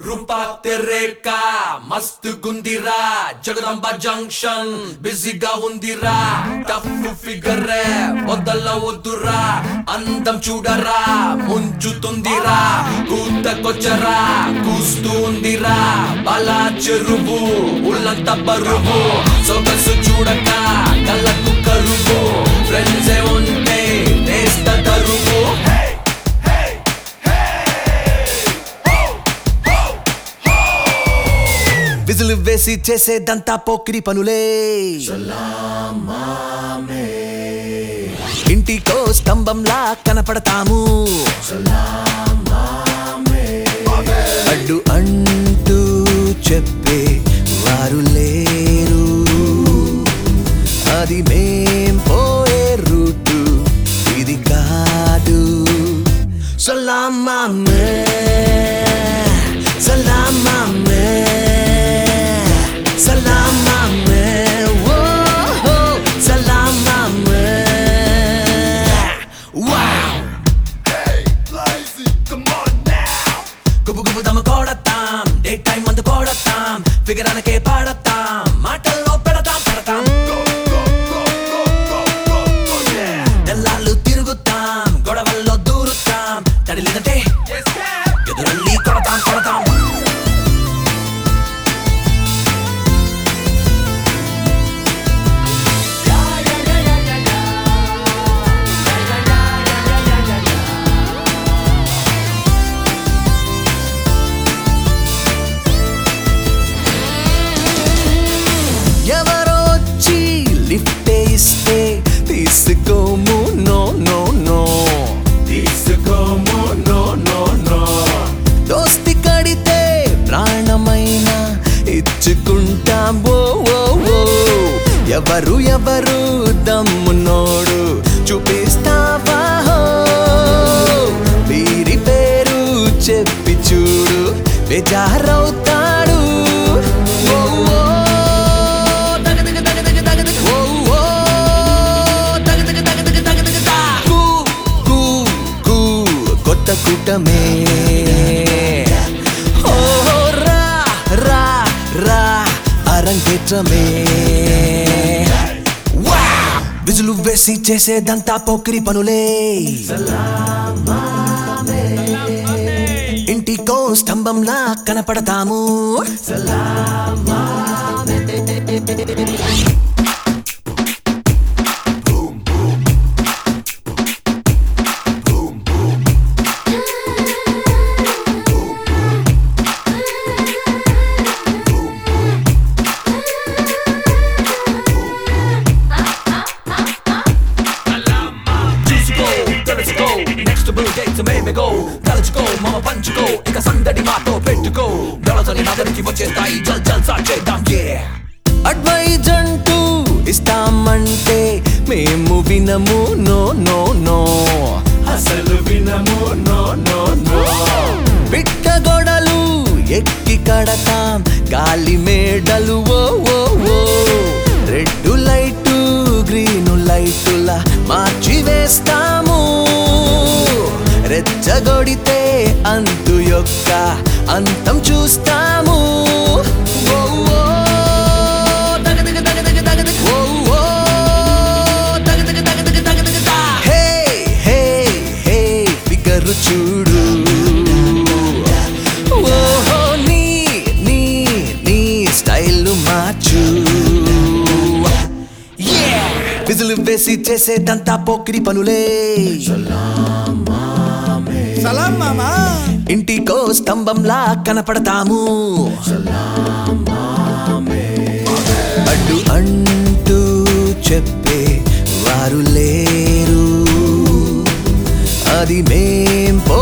కృపా తెరేకా మస్తు గుందిరా జగదంబ జంక్షన్ బిజీగా ఉందిరా టఫ్ ఫిగర్ వద్దల వద్దురా అందం చూడరా ముంచుతుందిరా కూతకొచ్చరా కూస్తూ ఉందిరా బలా చెరువు ఉల్లంత బరువు సొగసు చూడక కళ్ళకు కరువు ఫ్రెండ్సే ఉంటే నేస్త తరువు విజులు వేసి చేసేదంతా పోకిరి పనులే ఇంటికో స్తంభంలా కనపడతాము అడ్డు అంటూ చెప్పే వారు లేరు అది మేం పోయే రూటు ఇది కాదు సలామామే సలామామే సలామామే ఓ సలామామే వావ్ గుబు గుబు దమ కొడతాం డే టైం మందు కొడతాం ఫిగరానకే పాడతాం మాటల్లో పెడతాం పెడతాం తెల్లాళ్ళు తిరుగుతాం గొడవల్లో దూరుతాం తడిలిదంటే ఎదురల్లి కొడతాం కొడతాం ఎవరో వచ్చి లిఫ్ట్ ఇస్తే తీసుకోము నో నో నో తీసుకోము నో నో నో దోస్తి కడితే ప్రాణమైన ఇచ్చుకుంటాం ఓ ఓ ఓ ఎవరు ఎవరు దమ్మునోడు చూపిస్తావా హో? వీరి పేరు చెప్పి చూడు బేజారవుతాడు ఓ ఓ దగదగ దగదగ దగదగ ఓ ఓ దగదగ దగదగ దగదగ దా. కూ కూ కూ కొత్త కూటమే ఓ రా రా రా అరంగేట్రమే వావ్! విజులు వేసి చేసేదంతా పోకిరి పనులే ఇంటికో స్తంభంలా కనపడతాము చూసుకో తెలుసుకో నెక్స్ట్ బ్లూ డేట్స్ మేమే గో తలుచుకో మమ పంచుకో ఇక సందడి మాతో పెట్టుకో దళతని నగరికి వచ్చేస్తాయి జల్ జల్సా చేద్దాం yeah అడ్వైజ్ అంటూ ఇస్తామంటే మేము వినము నో నో నో అసలు వినము నో నో నో పిట్ట గొడలు ఎక్కి కడతాం గాలి మేడలు ఓ ఓ ఓ రెడ్ లైటు గ్రీన్ లైటులా మార్చి వేస్తాము రెచ్చగొడితే అంతు యొక్క అంతం చూస్తాము ఓ ఓ దగదగ దగదగ దగదగ ఓ ఓ దగదగ దగదగ దగదగ దా. హే హే హే ఫిగరు చూడు ఓహో నీ నీ నీ స్టైల్ మార్చు విజులు వేసి చేసేదంతా పోకిరి పనులే సలాం మామా ఇంటికో స్తంభంలా కనపడతాము అడ్డు అంటూ చెప్పే వారు లేరు అది మేం పో